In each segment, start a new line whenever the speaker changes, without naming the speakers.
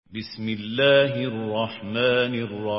بسم الله الرحمن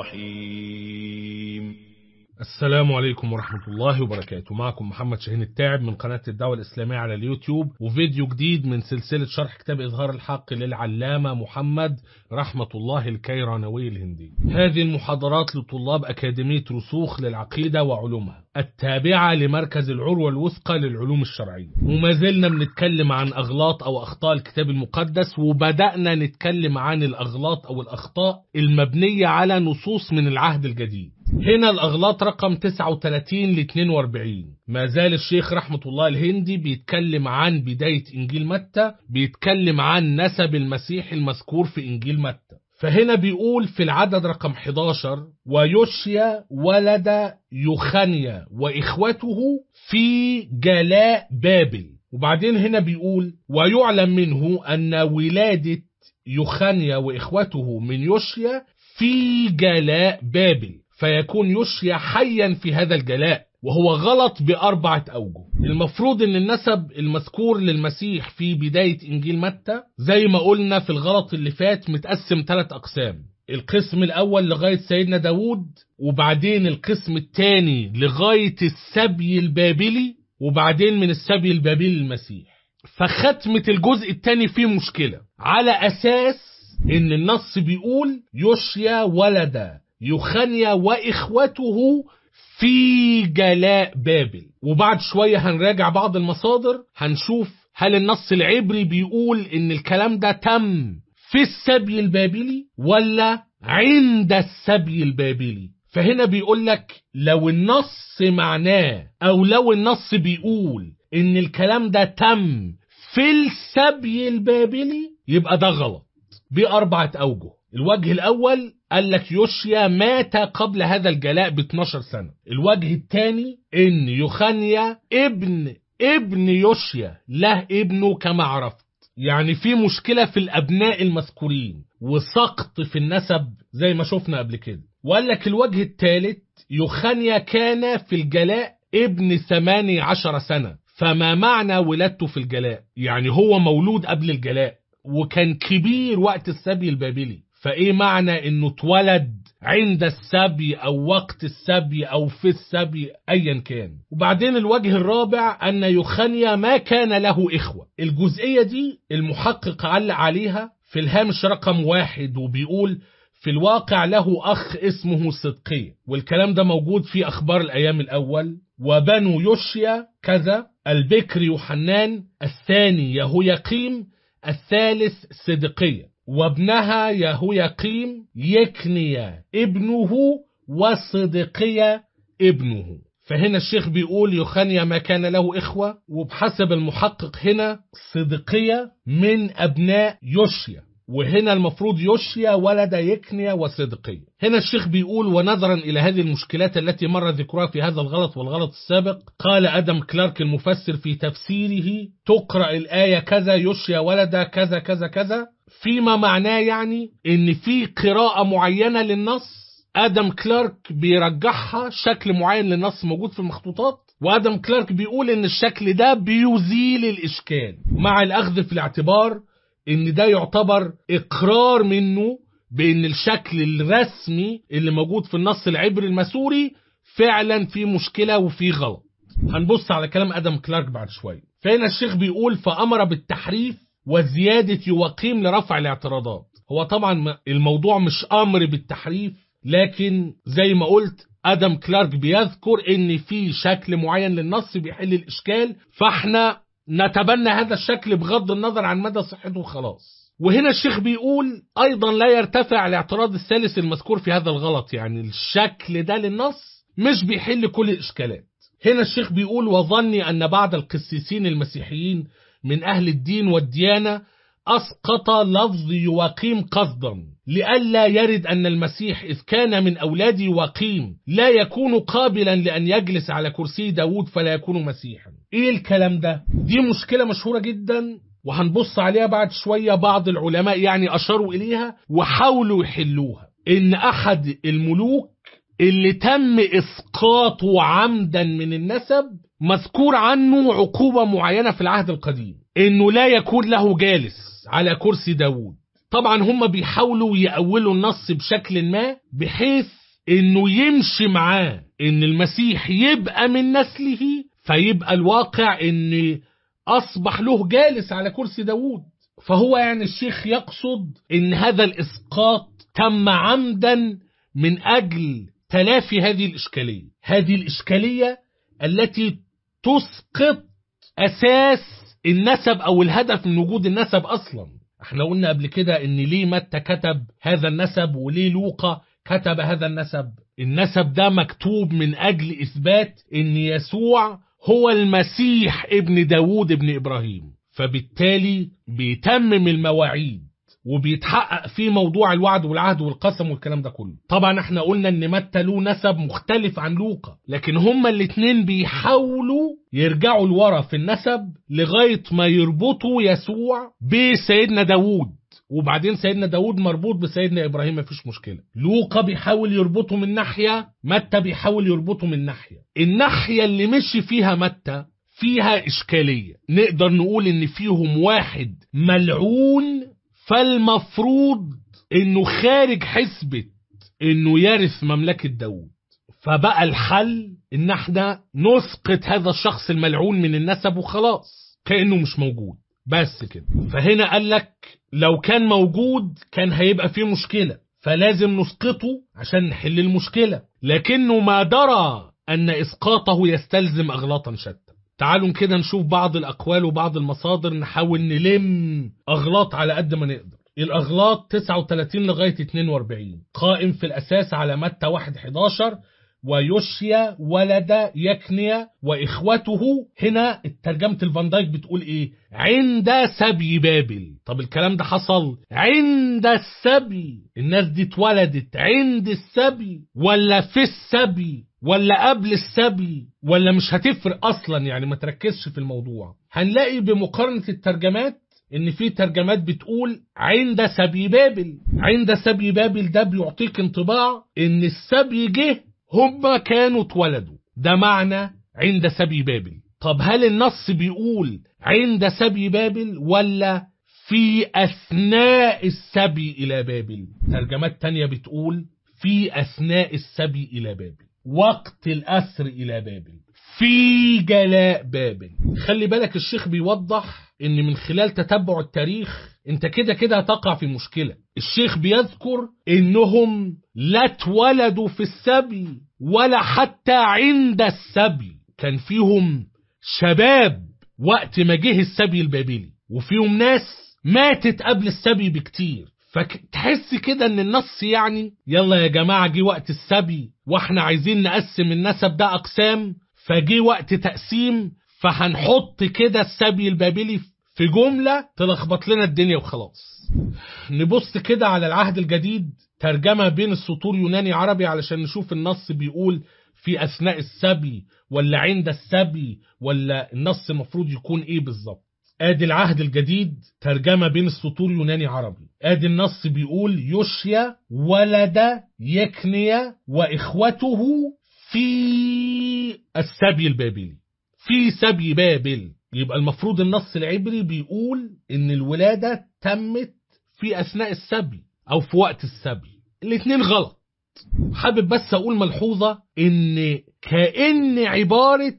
الرحيم
السلام عليكم ورحمة الله وبركاته معكم محمد شاهين التاعب من قناة الدعوة الإسلامية على اليوتيوب وفيديو جديد من سلسلة شرح كتاب إظهار الحق للعلامة محمد رحمة الله الكيرانوي الهندي هذه المحاضرات لطلاب أكاديمية رسوخ للعقيدة وعلومها التابعة لمركز العروة الوثقى للعلوم الشرعية وما زلنا بنتكلم عن أغلاط أو أخطاء الكتاب المقدس وبدأنا نتكلم عن الأغلاط أو الأخطاء المبنية على نصوص من العهد الجديد هنا الأغلاط رقم 39 ل 42 ما زال الشيخ رحمة الله الهندي بيتكلم عن بداية إنجيل متى بيتكلم عن نسب المسيح المذكور في إنجيل متى فهنا بيقول في العدد رقم 11 ويوشيا ولد يوخانيا وإخوته في جلاء بابل وبعدين هنا بيقول ويعلم منه أن ولادة يوخانيا وإخوته من يوشيا في جلاء بابل فيكون يوشيا حيا في هذا الجلاء وهو غلط بأربعة أوجه المفروض أن النسب المذكور للمسيح في بداية إنجيل متى زي ما قلنا في الغلط اللي فات متقسم ثلاث أقسام القسم الأول لغاية سيدنا داود وبعدين القسم الثاني لغاية السبي البابلي وبعدين من السبي البابلي المسيح فختمة الجزء الثاني فيه مشكلة على أساس إن النص بيقول يوشيا ولد يوخانيا وإخوته في جلاء بابل وبعد شوية هنراجع بعض المصادر هنشوف هل النص العبري بيقول ان الكلام ده تم في السبي البابلي ولا عند السبي البابلي فهنا بيقول لك لو النص معناه او لو النص بيقول ان الكلام ده تم في السبي البابلي يبقى ده غلط بأربعة أوجه الوجه الأول قال لك يوشيا مات قبل هذا الجلاء ب 12 سنة الوجه الثاني ان يوخانيا ابن ابن يوشيا له ابنه كما عرفت يعني في مشكلة في الأبناء المذكورين وسقط في النسب زي ما شفنا قبل كده وقال لك الوجه الثالث يوخانيا كان في الجلاء ابن 18 سنة فما معنى ولادته في الجلاء يعني هو مولود قبل الجلاء وكان كبير وقت السبي البابلي فايه معنى انه اتولد عند السبي او وقت السبي او في السبي ايا كان وبعدين الوجه الرابع ان يوخانيا ما كان له اخوة الجزئية دي المحقق علق عليها في الهامش رقم واحد وبيقول في الواقع له أخ اسمه صدقية والكلام ده موجود في أخبار الأيام الأول وبنو يوشيا كذا البكر يوحنان الثاني يهوياقيم الثالث صدقية وابنها يهوياقيم يكنيا ابنه وصدقية ابنه فهنا الشيخ بيقول يوخانيا ما كان له إخوة وبحسب المحقق هنا صدقية من أبناء يوشيا وهنا المفروض يوشيا ولد يكنيا وصدقية هنا الشيخ بيقول ونظرا إلى هذه المشكلات التي مر ذكرها في هذا الغلط والغلط السابق قال أدم كلارك المفسر في تفسيره تقرأ الآية كذا يوشيا ولد كذا كذا كذا فيما معناه يعني ان في قراءة معينة للنص ادم كلارك بيرجحها شكل معين للنص موجود في المخطوطات وادم كلارك بيقول ان الشكل ده بيزيل الاشكال مع الاخذ في الاعتبار ان ده يعتبر اقرار منه بان الشكل الرسمي اللي موجود في النص العبري المسوري فعلا في مشكلة وفي غلط هنبص على كلام ادم كلارك بعد شوية فهنا الشيخ بيقول فامر بالتحريف وزيادة يواقيم لرفع الاعتراضات هو طبعا الموضوع مش أمر بالتحريف لكن زي ما قلت أدم كلارك بيذكر ان في شكل معين للنص بيحل الإشكال فاحنا نتبنى هذا الشكل بغض النظر عن مدى صحته خلاص وهنا الشيخ بيقول أيضا لا يرتفع الاعتراض الثالث المذكور في هذا الغلط يعني الشكل ده للنص مش بيحل كل الإشكالات هنا الشيخ بيقول وظني أن بعض القسيسين المسيحيين من أهل الدين والديانة أسقط لفظ يواقيم قصدا لئلا يرد أن المسيح إذ كان من أولاد يواقيم لا يكون قابلا لأن يجلس على كرسي داود فلا يكون مسيحا إيه الكلام ده؟ دي مشكلة مشهورة جدا وهنبص عليها بعد شوية بعض العلماء يعني أشاروا إليها وحاولوا يحلوها إن أحد الملوك اللي تم إسقاطه عمدا من النسب مذكور عنه عقوبة معينة في العهد القديم إنه لا يكون له جالس على كرسي داود طبعا هم بيحاولوا يأولوا النص بشكل ما بحيث انه يمشي معاه ان المسيح يبقى من نسله فيبقى الواقع ان اصبح له جالس على كرسي داوود فهو يعني الشيخ يقصد ان هذا الاسقاط تم عمدا من اجل تلافي هذه الاشكاليه هذه الاشكاليه التي تسقط اساس النسب او الهدف من وجود النسب اصلا احنا قلنا قبل كده ان ليه متى كتب هذا النسب وليه لوقا كتب هذا النسب النسب ده مكتوب من اجل اثبات ان يسوع هو المسيح ابن داوود ابن ابراهيم فبالتالي بيتمم المواعيد وبيتحقق فيه موضوع الوعد والعهد والقسم والكلام ده كله طبعا احنا قلنا ان متى له نسب مختلف عن لوقا لكن هما الاتنين بيحاولوا يرجعوا لورا في النسب لغاية ما يربطوا يسوع بسيدنا داوود وبعدين سيدنا داود مربوط بسيدنا إبراهيم مفيش مشكلة لوقا بيحاول يربطه من ناحية متى بيحاول يربطه من ناحية الناحية اللي مشي فيها متى فيها إشكالية نقدر نقول إن فيهم واحد ملعون فالمفروض إنه خارج حسبة إنه يرث مملكة داود فبقى الحل إن احنا نسقط هذا الشخص الملعون من النسب وخلاص كأنه مش موجود بس كده فهنا قال لك لو كان موجود كان هيبقى فيه مشكلة فلازم نسقطه عشان نحل المشكلة لكنه ما درى أن إسقاطه يستلزم أغلاطا شتى تعالوا كده نشوف بعض الأقوال وبعض المصادر نحاول نلم أغلاط على قد ما نقدر الأغلاط 39 لغاية 42 قائم في الأساس على متى 1 11 ويوشيا ولد يكنيا واخوته هنا ترجمه الفان دايك بتقول ايه عند سبي بابل طب الكلام ده حصل عند السبي الناس دي اتولدت عند السبي ولا في السبي ولا قبل السبي ولا مش هتفرق اصلا يعني ما تركزش في الموضوع هنلاقي بمقارنه الترجمات ان في ترجمات بتقول عند سبي بابل عند سبي بابل ده بيعطيك انطباع ان السبي جه هم كانوا اتولدوا ده معنى عند سبي بابل طب هل النص بيقول عند سبي بابل ولا في أثناء السبي إلى بابل ترجمات تانية بتقول في أثناء السبي إلى بابل وقت الأسر إلى بابل في جلاء بابل خلي بالك الشيخ بيوضح ان من خلال تتبع التاريخ انت كده كده هتقع في مشكلة الشيخ بيذكر انهم لا اتولدوا في السبي ولا حتى عند السبي كان فيهم شباب وقت ما جه السبي البابلي وفيهم ناس ماتت قبل السبي بكتير فتحس كده ان النص يعني يلا يا جماعة جه وقت السبي واحنا عايزين نقسم النسب ده اقسام فجه وقت تقسيم فهنحط كده السبي البابلي في جملة تلخبط لنا الدنيا وخلاص نبص كده على العهد الجديد ترجمة بين السطور يوناني عربي علشان نشوف النص بيقول في أثناء السبي ولا عند السبي ولا النص المفروض يكون إيه بالظبط ادي العهد الجديد ترجمة بين السطور يوناني عربي ادي النص بيقول يوشيا ولد يكنيا واخوته في السبي البابلي في سبي بابل يبقى المفروض النص العبري بيقول ان الولادة تمت في اثناء السبي او في وقت السبي الاتنين غلط حابب بس اقول ملحوظة ان كأن عبارة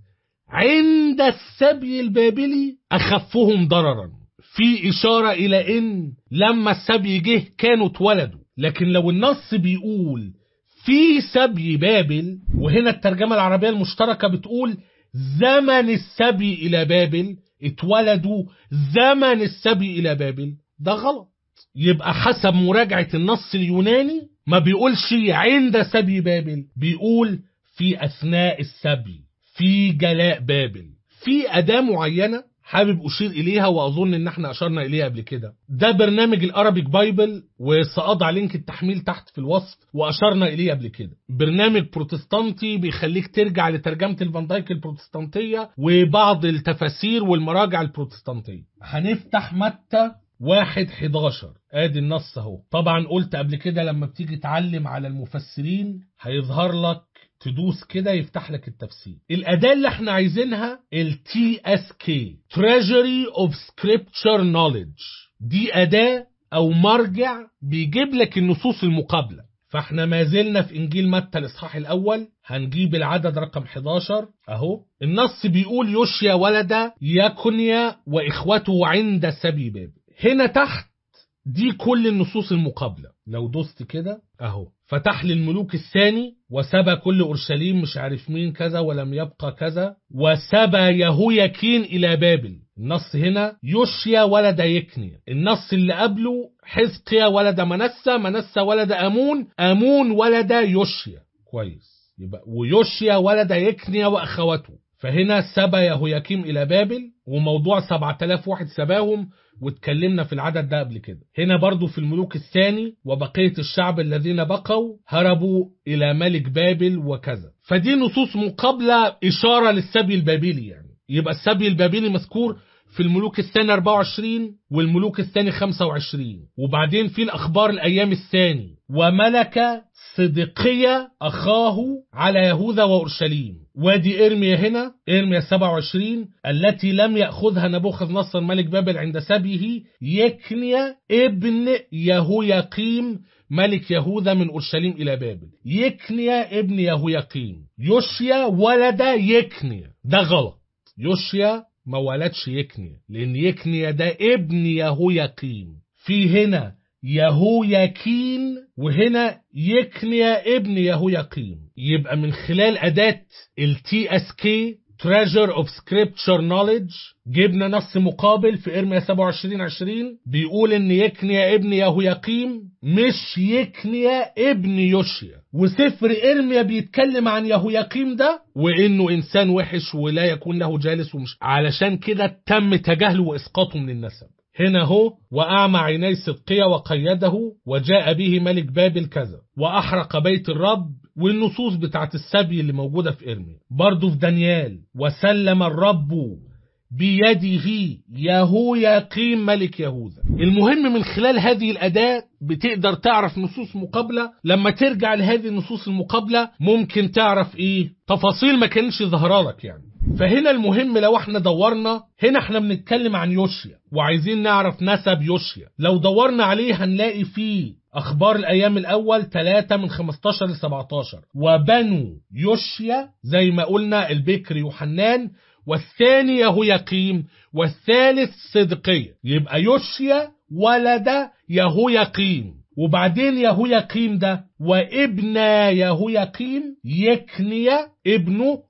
عند السبي البابلي اخفهم ضررا في اشارة الى ان لما السبي جه كانوا اتولدوا لكن لو النص بيقول في سبي بابل وهنا الترجمة العربية المشتركة بتقول زمن السبي إلى بابل اتولدوا زمن السبي إلى بابل ده غلط يبقى حسب مراجعة النص اليوناني ما بيقولش عند سبي بابل بيقول في أثناء السبي في جلاء بابل في أداة معينة حابب أشير إليها وأظن إن احنا أشرنا إليها قبل كده ده برنامج الأرابيك بايبل وسأضع لينك التحميل تحت في الوصف وأشرنا إليه قبل كده برنامج بروتستانتي بيخليك ترجع لترجمة الفان دايك البروتستانتية وبعض التفاسير والمراجع البروتستانتية هنفتح متى واحد 11 ادي النص اهو طبعا قلت قبل كده لما بتيجي تعلم على المفسرين هيظهر لك تدوس كده يفتح لك التفسير الأداة اللي احنا عايزينها ال TSK Treasury of Scripture Knowledge دي أداة او مرجع بيجيب لك النصوص المقابله فاحنا ما زلنا في انجيل متى الاصحاح الاول هنجيب العدد رقم 11 اهو النص بيقول يوشيا ولد يكونيا واخوته عند سبي بابل هنا تحت دي كل النصوص المقابلة لو دوست كده اهو فتح للملوك الثاني وسبى كل اورشليم مش عارف مين كذا ولم يبقى كذا وسبى يهوياكين الى بابل النص هنا يوشيا ولد يكنيا النص اللي قبله حزقيا ولد منسى منسى ولد امون امون ولد يوشيا كويس يبقى ويوشيا ولد يكنيا واخواته فهنا سبى يهوياكيم الى بابل وموضوع 7000 واحد سباهم واتكلمنا في العدد ده قبل كده هنا برضو في الملوك الثاني وبقية الشعب الذين بقوا هربوا إلى ملك بابل وكذا فدي نصوص مقابلة إشارة للسبي البابلي يعني يبقى السبي البابلي مذكور في الملوك الثاني 24 والملوك الثاني 25 وبعدين في الأخبار الأيام الثاني وملك صدقية أخاه على يهوذا وأورشليم وادي إرميا هنا إرميا 27 التي لم يأخذها نبوخذ نصر ملك بابل عند سبيه يكنيا ابن يهوياقيم ملك يهوذا من أورشليم إلى بابل يكنيا ابن يهوياقيم يوشيا ولد يكنيا ده غلط يوشيا ما ولدش يكنيا لأن يكنيا ده ابن يهوياقيم في هنا يهوياكين وهنا يكنيا ابن يهوياقيم يبقى من خلال أداة التي اس كي treasure of scripture knowledge جبنا نص مقابل في إرميا 27 20 بيقول إن يكنيا ابن يهوياقيم مش يكنيا ابن يوشيا وسفر إرميا بيتكلم عن يهوياقيم ده وإنه إنسان وحش ولا يكون له جالس ومش علشان كده تم تجاهله وإسقاطه من النسب هنا هو وأعمى عيني صدقية وقيده وجاء به ملك بابل كذا وأحرق بيت الرب والنصوص بتاعت السبي اللي موجودة في إرميا برضو في دانيال وسلم الرب بيده يهوياقيم ملك يهوذا المهم من خلال هذه الأداة بتقدر تعرف نصوص مقابلة لما ترجع لهذه النصوص المقابلة ممكن تعرف ايه تفاصيل ما كانش ظاهرة لك يعني فهنا المهم لو احنا دورنا هنا احنا بنتكلم عن يوشيا وعايزين نعرف نسب يوشيا لو دورنا عليه هنلاقي فيه أخبار الأيام الأول 3 من 15 ل 17 وبنو يوشيا زي ما قلنا البكر يوحنان والثاني يهوياقيم والثالث صدقية يبقى يوشيا ولد يهوياقيم وبعدين يهوياقيم ده وابن يهوياقيم يكنيا ابنه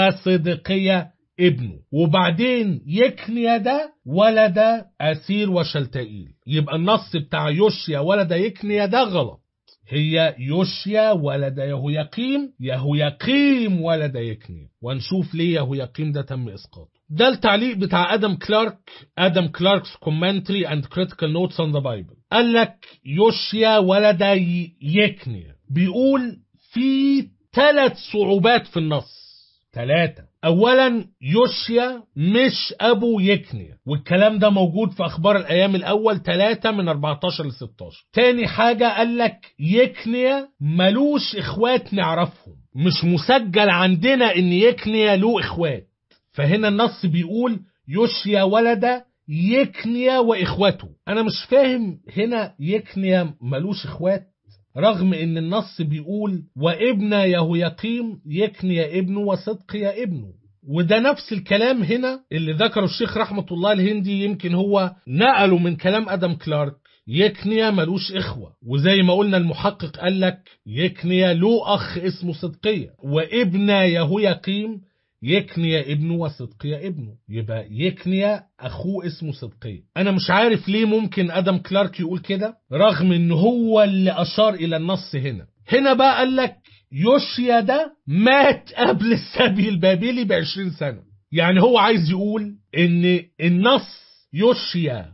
وصدقية ابنه وبعدين يكنيا ده ولد أسير وشلتائيل يبقى النص بتاع يوشيا ولد يكنيا ده غلط هي يوشيا ولد يهوياقيم يهوياقيم ولد يكنيا ونشوف ليه يهوياقيم ده تم إسقاطه ده التعليق بتاع ادم كلارك ادم كلارك's commentary and critical notes on the Bible قال لك يوشيا ولد يكنيا بيقول في ثلاث صعوبات في النص ثلاثة أولا يوشيا مش أبو يكنيا والكلام ده موجود في أخبار الأيام الأول 3 من 14 ل 16 تاني حاجة قال لك يكنيا ملوش إخوات نعرفهم مش مسجل عندنا إن يكنيا له إخوات فهنا النص بيقول يوشيا ولد يكنيا وإخوته أنا مش فاهم هنا يكنيا ملوش إخوات رغم ان النص بيقول وابن يهوياقيم يكني ابنه وصدقي ابنه وده نفس الكلام هنا اللي ذكره الشيخ رحمة الله الهندي يمكن هو نقله من كلام أدم كلارك يكنيا ملوش إخوة وزي ما قلنا المحقق قال لك يكنيا له أخ اسمه صدقية وابن يهوياقيم يكنيا ابنه وصدقيا ابنه يبقى يكنيا اخوه اسمه صدقيا انا مش عارف ليه ممكن ادم كلارك يقول كده رغم ان هو اللي اشار الى النص هنا هنا بقى قال لك يوشيا ده مات قبل السبي البابلي ب 20 سنه يعني هو عايز يقول ان النص يوشيا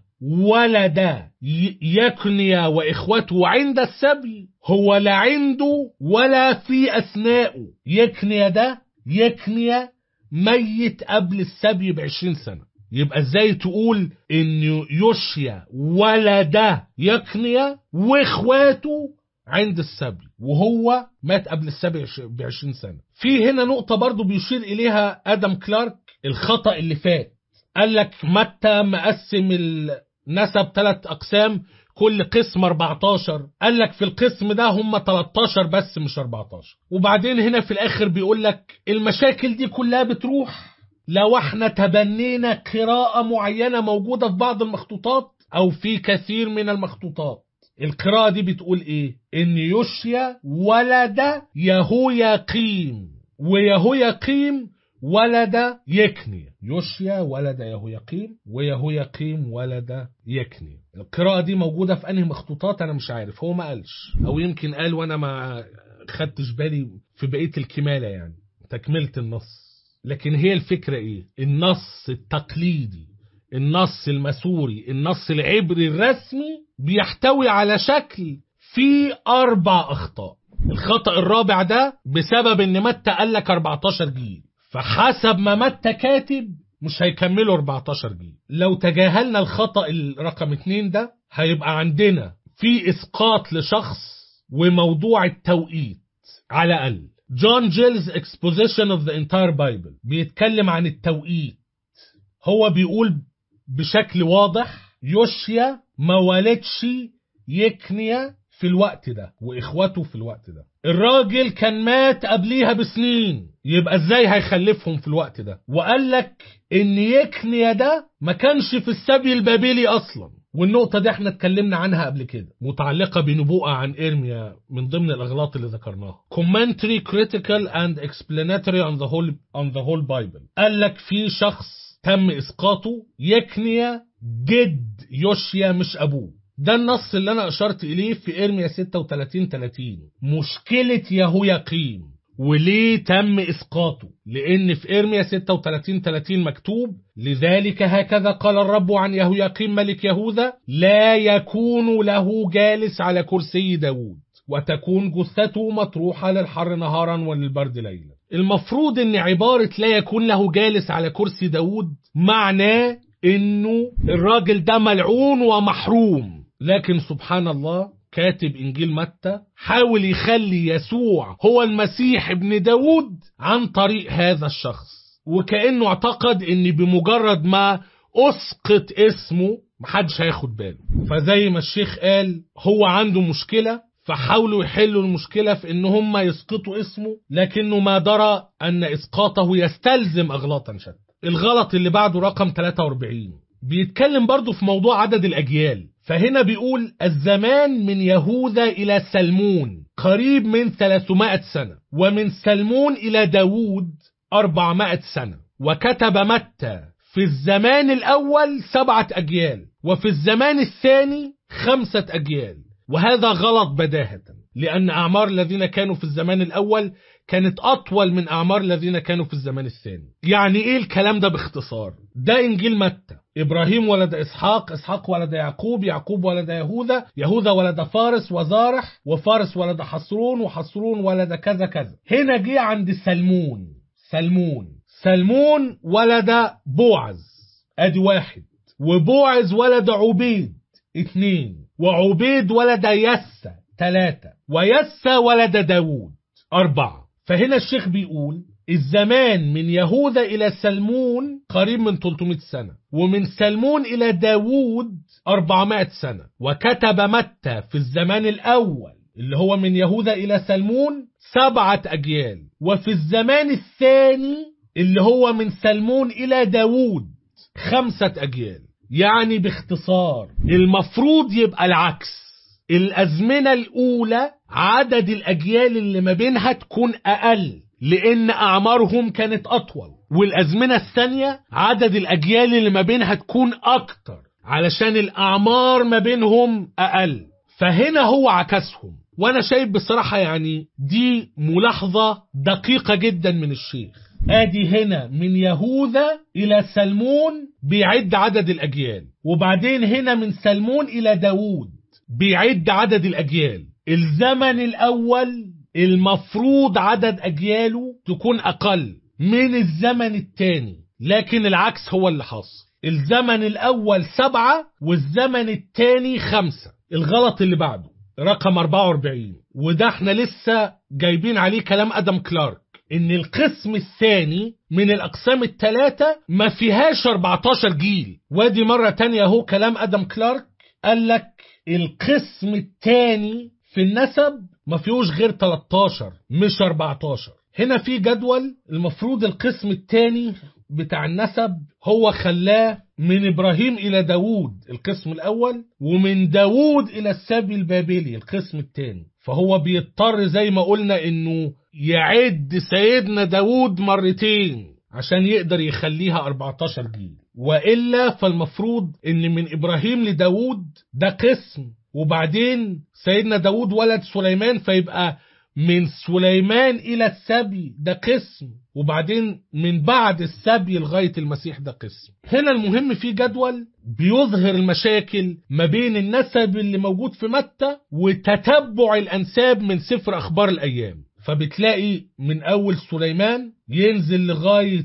ولد يكنيا واخوته عند السبي هو لا عنده ولا في اثنائه يكنيا ده يكنيا ميت قبل السبي بعشرين سنة يبقى ازاي تقول ان يوشيا ولد يكنيا واخواته عند السبي وهو مات قبل السبي بعشرين سنة في هنا نقطة برضو بيشير إليها آدم كلارك الخطأ اللي فات قال لك متى مقسم النسب ثلاث أقسام كل قسم 14 قال لك في القسم ده هم 13 بس مش 14 وبعدين هنا في الاخر بيقول لك المشاكل دي كلها بتروح لو احنا تبنينا قراءة معينة موجودة في بعض المخطوطات او في كثير من المخطوطات القراءة دي بتقول ايه ان يوشيا ولد يهوياقيم ويهوياقيم ولد يكني يوشيا ولد يهوياقيم ويهوياقيم ولد يكني القراءة دي موجودة في انهي مخطوطات انا مش عارف هو ما قالش او يمكن قال وانا ما خدتش بالي في بقية الكمالة يعني تكملة النص لكن هي الفكرة ايه النص التقليدي النص المسوري النص العبري الرسمي بيحتوي على شكل في أربع أخطاء الخطأ الرابع ده بسبب إن متى قال لك 14 جيل فحسب ما متى كاتب مش هيكملوا 14 جيل لو تجاهلنا الخطأ الرقم اتنين ده هيبقى عندنا في إسقاط لشخص وموضوع التوقيت على الأقل جون جيلز exposition of the entire Bible بيتكلم عن التوقيت هو بيقول بشكل واضح يوشيا ما ولدش يكنيا في الوقت ده واخواته في الوقت ده الراجل كان مات قبليها بسنين يبقى ازاي هيخلفهم في الوقت ده وقال لك ان يكنيا ده ما كانش في السبي البابلي اصلا والنقطة دي احنا اتكلمنا عنها قبل كده متعلقة بنبوءة عن إرميا من ضمن الأغلاط اللي ذكرناها commentary critical and explanatory on the whole on the whole Bible قال لك في شخص تم إسقاطه يكنيا جد يوشيا مش أبوه ده النص اللي أنا أشرت إليه في إرميا 36 30 مشكلة يهوياقيم وليه تم إسقاطه لأن في إرميا 36 30 مكتوب لذلك هكذا قال الرب عن يهوياقيم ملك يهوذا لا يكون له جالس على كرسي داود وتكون جثته مطروحة للحر نهارا وللبرد ليلا المفروض ان عبارة لا يكون له جالس على كرسي داود معناه انه الراجل ده ملعون ومحروم لكن سبحان الله كاتب انجيل متى حاول يخلي يسوع هو المسيح ابن داود عن طريق هذا الشخص وكأنه اعتقد ان بمجرد ما اسقط اسمه محدش هياخد باله فزي ما الشيخ قال هو عنده مشكلة فحاولوا يحلوا المشكلة في ان هم يسقطوا اسمه لكنه ما درى ان اسقاطه يستلزم اغلاطا شتى الغلط اللي بعده رقم 43 بيتكلم برضه في موضوع عدد الاجيال فهنا بيقول الزمان من يهوذا إلى سلمون قريب من 300 سنة ومن سلمون إلى داود 400 سنة وكتب متى في الزمان الأول سبعة أجيال وفي الزمان الثاني خمسة أجيال وهذا غلط بداهة لأن أعمار الذين كانوا في الزمان الأول كانت أطول من أعمار الذين كانوا في الزمان الثاني يعني إيه الكلام ده باختصار ده إنجيل متى إبراهيم ولد إسحاق إسحاق ولد يعقوب يعقوب ولد يهوذا يهوذا ولد فارس وزارح وفارس ولد حصرون وحصرون ولد كذا كذا هنا جه عند سلمون سلمون سلمون ولد بوعز ادي واحد وبوعز ولد عبيد اتنين وعبيد ولد يسى تلاتة ويسى ولد داود أربعة فهنا الشيخ بيقول الزمان من يهوذا إلى سلمون قريب من 300 سنة ومن سلمون إلى داود 400 سنة وكتب متى في الزمان الأول اللي هو من يهوذا إلى سلمون سبعة أجيال وفي الزمان الثاني اللي هو من سلمون إلى داود خمسة أجيال يعني باختصار المفروض يبقى العكس الأزمنة الأولى عدد الأجيال اللي ما بينها تكون أقل لأن أعمارهم كانت أطول والأزمنة الثانية عدد الأجيال اللي ما بينها تكون أكتر علشان الأعمار ما بينهم أقل فهنا هو عكسهم وأنا شايف بصراحة يعني دي ملاحظة دقيقة جدا من الشيخ ادي هنا من يهوذا الى سلمون بيعد عدد الاجيال وبعدين هنا من سلمون الى داوود بيعد عدد الاجيال الزمن الاول المفروض عدد اجياله تكون اقل من الزمن الثاني لكن العكس هو اللي حاصل الزمن الاول سبعة والزمن الثاني خمسة الغلط اللي بعده رقم 44 وده احنا لسه جايبين عليه كلام ادم كلارك ان القسم الثاني من الاقسام الثلاثة ما فيهاش 14 جيل وادي مرة تانية اهو كلام ادم كلارك قال لك القسم الثاني في النسب ما فيهوش غير 13 مش 14 هنا في جدول المفروض القسم الثاني بتاع النسب هو خلاه من إبراهيم إلى داود القسم الأول ومن داود إلى السبي البابلي القسم الثاني فهو بيضطر زي ما قلنا إنه يعد سيدنا داود مرتين عشان يقدر يخليها 14 جيل وإلا فالمفروض إن من إبراهيم لداود ده قسم وبعدين سيدنا داود ولد سليمان فيبقى من سليمان إلى السبي ده قسم وبعدين من بعد السبي لغاية المسيح ده قسم هنا المهم في جدول بيظهر المشاكل ما بين النسب اللي موجود في متى وتتبع الأنساب من سفر أخبار الأيام فبتلاقي من أول سليمان ينزل لغاية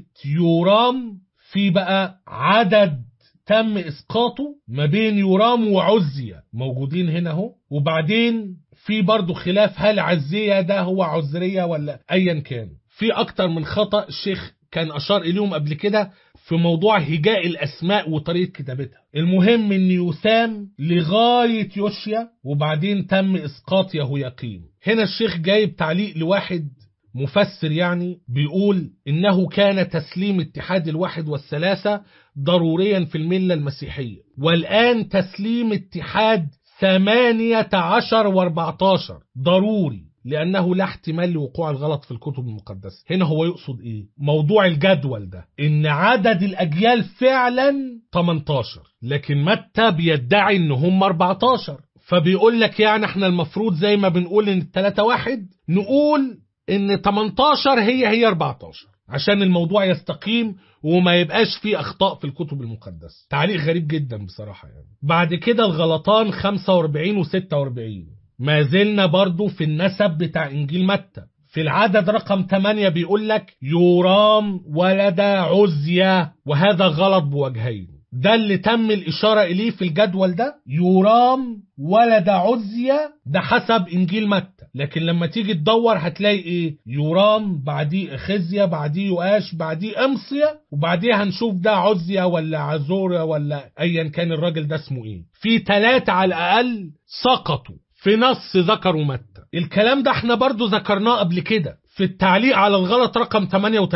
يورام في بقى عدد تم اسقاطه ما بين يورام وعزية موجودين هنا اهو وبعدين في برضه خلاف هل عزية ده هو عزرية ولا ايا كان في اكتر من خطأ الشيخ كان اشار اليهم قبل كده في موضوع هجاء الاسماء وطريقة كتابتها المهم ان يثام لغاية يوشيا وبعدين تم اسقاط يهوياقيم هنا الشيخ جايب تعليق لواحد مفسر يعني بيقول إنه كان تسليم اتحاد الواحد والثلاثة ضروريا في الملة المسيحية والآن تسليم اتحاد ثمانية عشر واربعتاشر ضروري لأنه لا احتمال لوقوع الغلط في الكتب المقدسة هنا هو يقصد إيه؟ موضوع الجدول ده إن عدد الأجيال فعلا 18 لكن متى بيدعي إن هم 14 فبيقول لك يعني احنا المفروض زي ما بنقول ان التلاتة واحد نقول ان 18 هي هي 14 عشان الموضوع يستقيم وما يبقاش فيه اخطاء في الكتب المقدسه تعليق غريب جدا بصراحه يعني بعد كده الغلطان 45 و46 ما زلنا برضو في النسب بتاع انجيل متى في العدد رقم 8 بيقول لك يورام ولد عزية وهذا غلط بوجهين ده اللي تم الإشارة إليه في الجدول ده يورام ولد عزية ده حسب إنجيل متى لكن لما تيجي تدور هتلاقي إيه يورام بعديه خزية بعديه يؤاش بعديه أمصية وبعديه هنشوف ده عزية ولا عزورة ولا أيا كان الراجل ده اسمه إيه في ثلاثة على الأقل سقطوا في نص ذكروا متى الكلام ده احنا برضو ذكرناه قبل كده في التعليق على الغلط رقم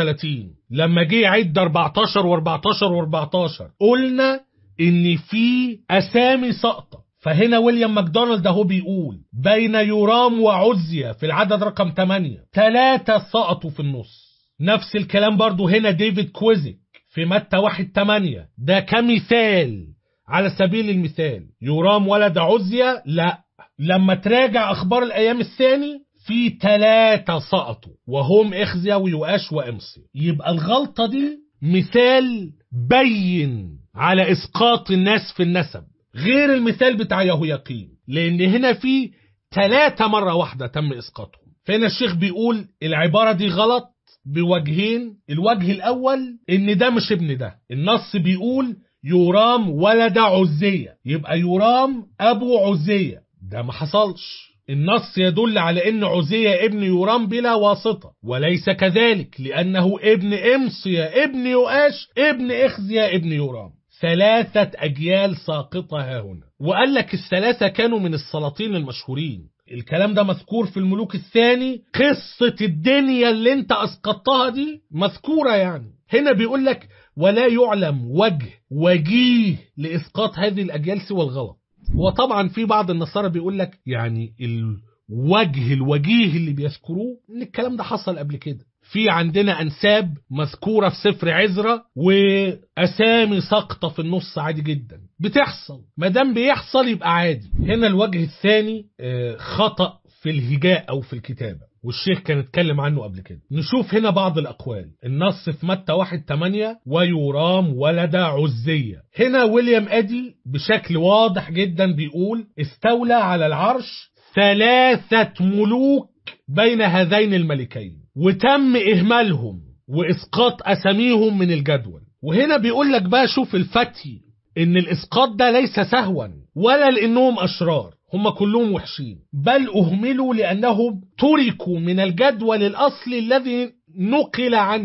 38 لما جه يعد 14 و14 و14 قلنا ان في اسامي ساقطه فهنا ويليام ماكدونالد اهو بيقول بين يورام وعزية في العدد رقم 8 ثلاثة سقطوا في النص نفس الكلام برضو هنا ديفيد كويزك في متى 1 8 ده كمثال على سبيل المثال يورام ولد عزية لا لما تراجع اخبار الايام الثاني في ثلاثة سقطوا وهم اخزيا ويؤاش وامصي يبقى الغلطة دي مثال بين على اسقاط الناس في النسب غير المثال بتاع يهوياقيم لان هنا في ثلاثة مرة واحدة تم اسقاطهم فهنا الشيخ بيقول العبارة دي غلط بوجهين الوجه الاول ان ده مش ابن ده النص بيقول يورام ولد عزية يبقى يورام ابو عزية ده ما حصلش النص يدل على ان عزية ابن يورام بلا واسطة وليس كذلك لانه ابن امصية ابن يؤاش ابن اخزيا ابن يورام ثلاثة اجيال ساقطة ها هنا وقال لك الثلاثة كانوا من السلاطين المشهورين الكلام ده مذكور في الملوك الثاني قصة الدنيا اللي انت اسقطتها دي مذكورة يعني هنا بيقول لك ولا يعلم وجه وجيه لاسقاط هذه الاجيال سوى الغلط وطبعا في بعض النصارى بيقول لك يعني الوجه الوجيه اللي بيذكروه ان الكلام ده حصل قبل كده في عندنا انساب مذكوره في سفر عزرا واسامي ساقطه في النص عادي جدا بتحصل ما دام بيحصل يبقى عادي هنا الوجه الثاني خطا في الهجاء او في الكتابه والشيخ كان اتكلم عنه قبل كده نشوف هنا بعض الأقوال النص في متى 1 8 ويورام ولد عزية هنا ويليام أدي بشكل واضح جدا بيقول استولى على العرش ثلاثة ملوك بين هذين الملكين وتم إهمالهم وإسقاط أساميهم من الجدول وهنا بيقول لك بقى شوف الفتي إن الإسقاط ده ليس سهوا ولا لأنهم أشرار هم كلهم وحشين بل أهملوا لأنهم تركوا من الجدول الأصلي الذي نقل عنه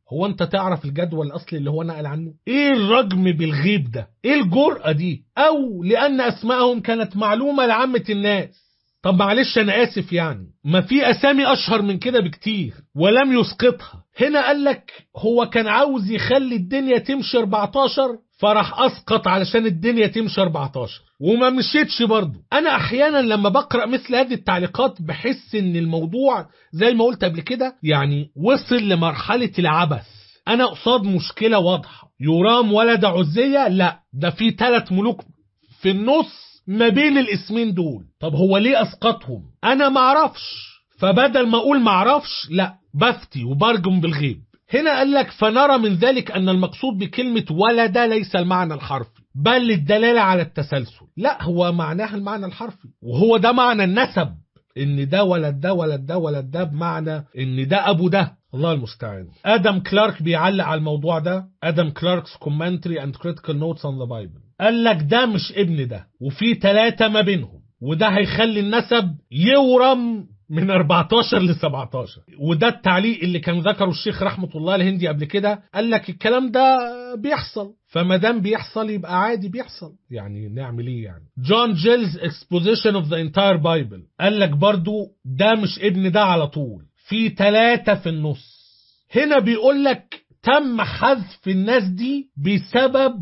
هو انت تعرف الجدول الاصلي اللي هو نقل عنه ايه الرجم بالغيب ده ايه الجرأة دي او لان اسمائهم كانت معلومة لعامة الناس طب معلش انا اسف يعني ما في اسامي اشهر من كده بكتير ولم يسقطها هنا قال لك هو كان عاوز يخلي الدنيا تمشي 14 فراح اسقط علشان الدنيا تمشي 14 وما مشيتش برضه انا احيانا لما بقرا مثل هذه التعليقات بحس ان الموضوع زي ما قلت قبل كده يعني وصل لمرحله العبث انا قصاد مشكله واضحه يرام ولد عزيه لا ده في ثلاث ملوك في النص ما بين الاسمين دول طب هو ليه اسقطهم انا معرفش فبدل ما اقول معرفش لا بفتي وبرجم بالغيب هنا قال لك فنرى من ذلك ان المقصود بكلمه ولد ليس المعنى الحرفي بل الدلاله على التسلسل لا هو معناها المعنى الحرفي وهو ده معنى النسب ان ده ولد ده ولد ده ولد ده بمعنى ان ده ابو ده الله المستعان ادم كلارك بيعلق على الموضوع ده ادم كلارك's commentary and critical notes on the bible قال لك ده مش ابن ده وفي ثلاثة ما بينهم وده هيخلي النسب يورم من 14 ل 17 وده التعليق اللي كان ذكره الشيخ رحمة الله الهندي قبل كده قال لك الكلام ده بيحصل فما دام بيحصل يبقى عادي بيحصل يعني نعمل ايه يعني جون جيلز exposition of the entire bible قال لك برضو ده مش ابن ده على طول في ثلاثة في النص هنا بيقول لك تم حذف الناس دي بسبب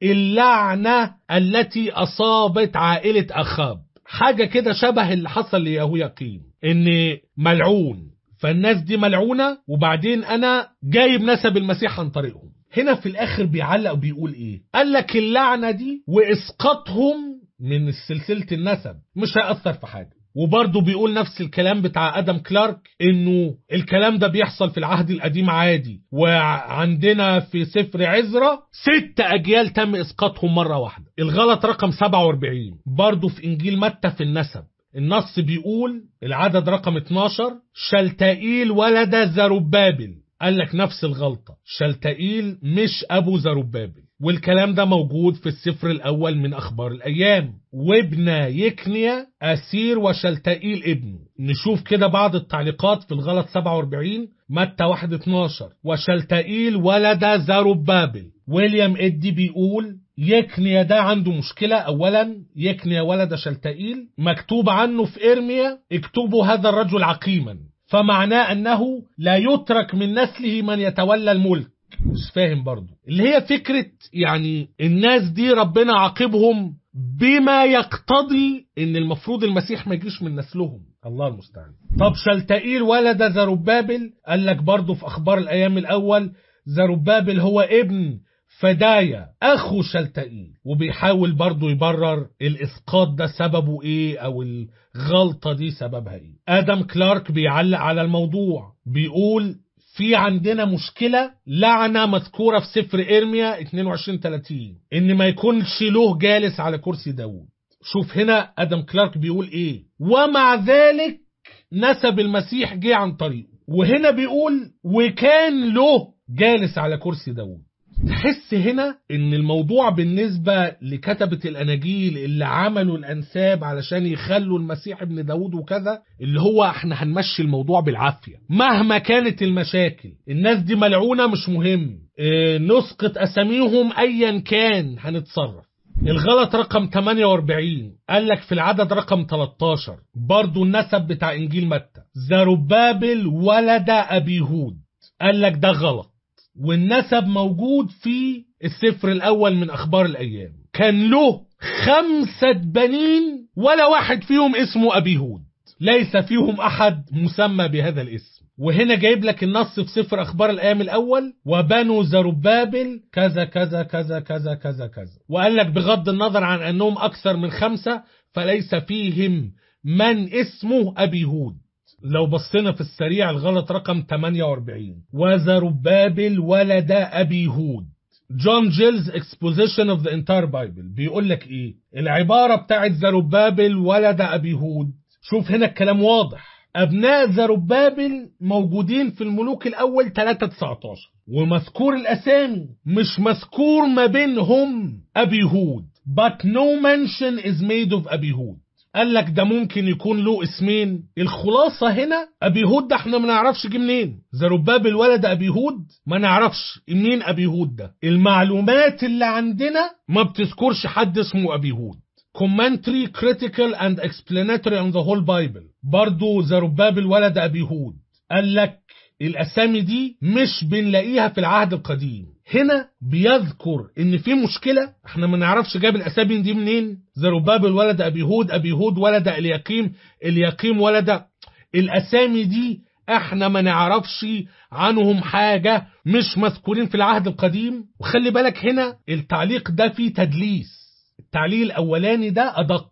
اللعنة التي أصابت عائلة أخاب حاجة كده شبه اللي حصل ليهوياقين إن ملعون فالناس دي ملعونة وبعدين أنا جايب نسب المسيح عن طريقهم هنا في الآخر بيعلق وبيقول إيه قال لك اللعنة دي وإسقاطهم من سلسلة النسب مش هيأثر في حاجة وبرضه بيقول نفس الكلام بتاع ادم كلارك انه الكلام ده بيحصل في العهد القديم عادي وعندنا في سفر عزرا ست اجيال تم اسقاطهم مره واحده الغلط رقم 47 برضه في انجيل متى في النسب النص بيقول العدد رقم 12 شلتائيل ولد زربابل قال لك نفس الغلطة شلتائيل مش أبو زربابل والكلام ده موجود في السفر الأول من أخبار الأيام وابن يكنيا أسير وشلتائيل ابنه نشوف كده بعض التعليقات في الغلط 47 متى 1 12 وشلتائيل ولد زربابل ويليام إدي بيقول يكنيا ده عنده مشكلة أولا يكنيا ولد شلتائيل مكتوب عنه في إرميا اكتبوا هذا الرجل عقيما فمعناه أنه لا يترك من نسله من يتولى الملك مش فاهم برضو اللي هي فكرة يعني الناس دي ربنا عاقبهم بما يقتضي ان المفروض المسيح ما يجيش من نسلهم الله المستعان طب شلتائيل ولد زربابل قال لك برضو في اخبار الايام الاول زربابل هو ابن فدايا اخو شلتائيل وبيحاول برضو يبرر الاسقاط ده سببه ايه او الغلطة دي سببها ايه ادم كلارك بيعلق على الموضوع بيقول في عندنا مشكلة لعنة مذكورة في سفر إرميا 22 30 إن ما يكونش له جالس على كرسي داوود شوف هنا أدم كلارك بيقول إيه ومع ذلك نسب المسيح جه عن طريقه وهنا بيقول وكان له جالس على كرسي داوود تحس هنا ان الموضوع بالنسبة لكتبة الاناجيل اللي عملوا الانساب علشان يخلوا المسيح ابن داود وكذا اللي هو احنا هنمشي الموضوع بالعافية مهما كانت المشاكل الناس دي ملعونة مش مهم اه نسقط اساميهم ايا كان هنتصرف الغلط رقم 48 قال لك في العدد رقم 13 برضو النسب بتاع انجيل متى زربابل ولد ابي هود قال لك ده غلط والنسب موجود في السفر الأول من أخبار الأيام كان له خمسة بنين ولا واحد فيهم اسمه أبي هود ليس فيهم أحد مسمى بهذا الاسم وهنا جايب لك النص في سفر أخبار الأيام الأول وبنو زربابل كذا كذا كذا كذا كذا كذا وقال لك بغض النظر عن أنهم أكثر من خمسة فليس فيهم من اسمه أبي هود لو بصينا في السريع الغلط رقم 48 وزربابل ولد أبي هود جون جيلز exposition of the entire Bible بيقول لك ايه العبارة بتاعت زربابل ولد أبي هود شوف هنا الكلام واضح أبناء زربابل موجودين في الملوك الأول 3 19 ومذكور الأسامي مش مذكور ما بينهم أبي هود but no mention is made of أبي هود قال لك ده ممكن يكون له اسمين الخلاصة هنا أبي هود ده احنا ما نعرفش جه منين زرباب الولد أبي هود ما نعرفش مين أبي هود ده المعلومات اللي عندنا ما بتذكرش حد اسمه أبي هود commentary critical and explanatory on the whole bible برضو زرباب الولد أبي هود قال لك الأسامي دي مش بنلاقيها في العهد القديم هنا بيذكر ان في مشكله احنا ما نعرفش جاب الاسامي دي منين زرباب الولد ابي هود ابي هود ولد اليقيم اليقيم ولد الاسامي دي احنا ما نعرفش عنهم حاجه مش مذكورين في العهد القديم وخلي بالك هنا التعليق ده فيه تدليس التعليق الاولاني ده ادق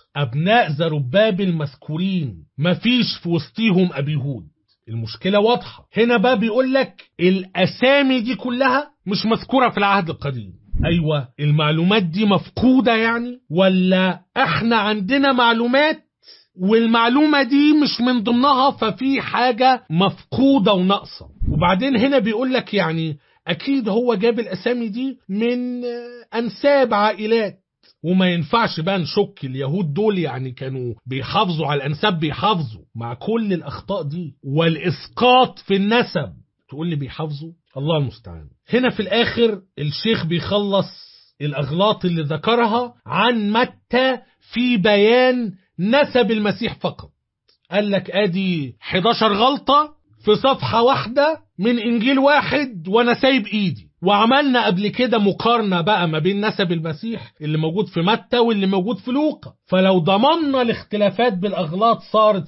ابناء زرباب المذكورين مفيش في وسطيهم ابي هود المشكلة واضحة هنا بقى بيقول لك الأسامي دي كلها مش مذكورة في العهد القديم أيوة المعلومات دي مفقودة يعني ولا احنا عندنا معلومات والمعلومة دي مش من ضمنها ففي حاجة مفقودة وناقصة وبعدين هنا بيقول لك يعني أكيد هو جاب الأسامي دي من أنساب عائلات وما ينفعش بقى نشك اليهود دول يعني كانوا بيحافظوا على الانساب بيحافظوا مع كل الاخطاء دي والاسقاط في النسب تقول لي بيحافظوا الله المستعان هنا في الاخر الشيخ بيخلص الاغلاط اللي ذكرها عن متى في بيان نسب المسيح فقط قال لك ادي 11 غلطه في صفحه واحده من انجيل واحد وانا سايب ايدي وعملنا قبل كده مقارنة بقى ما بين نسب المسيح اللي موجود في متى واللي موجود في لوقا فلو ضمننا الاختلافات بالأغلاط صارت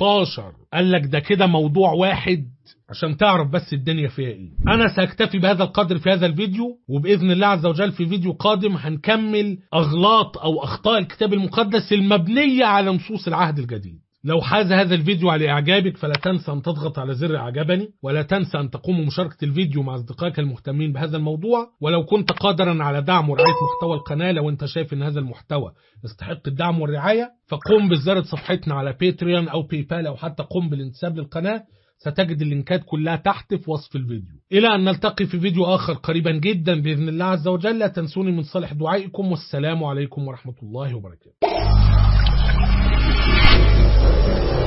17 قال لك ده كده موضوع واحد عشان تعرف بس الدنيا فيها ايه انا ساكتفي بهذا القدر في هذا الفيديو وباذن الله عز وجل في فيديو قادم هنكمل اغلاط او اخطاء الكتاب المقدس المبنيه على نصوص العهد الجديد لو حاز هذا الفيديو على إعجابك فلا تنسى أن تضغط على زر إعجبني ولا تنسى أن تقوم بمشاركة الفيديو مع أصدقائك المهتمين بهذا الموضوع ولو كنت قادرا على دعم ورعاية محتوى القناة لو أنت شايف أن هذا المحتوى يستحق الدعم والرعاية فقم بزيارة صفحتنا على باتريون أو باي بال أو حتى قم بالانتساب للقناة ستجد اللينكات كلها تحت في وصف الفيديو إلى أن نلتقي في فيديو آخر قريبا جدا بإذن الله عز وجل لا تنسوني من صالح دعائكم والسلام عليكم ورحمة الله وبركاته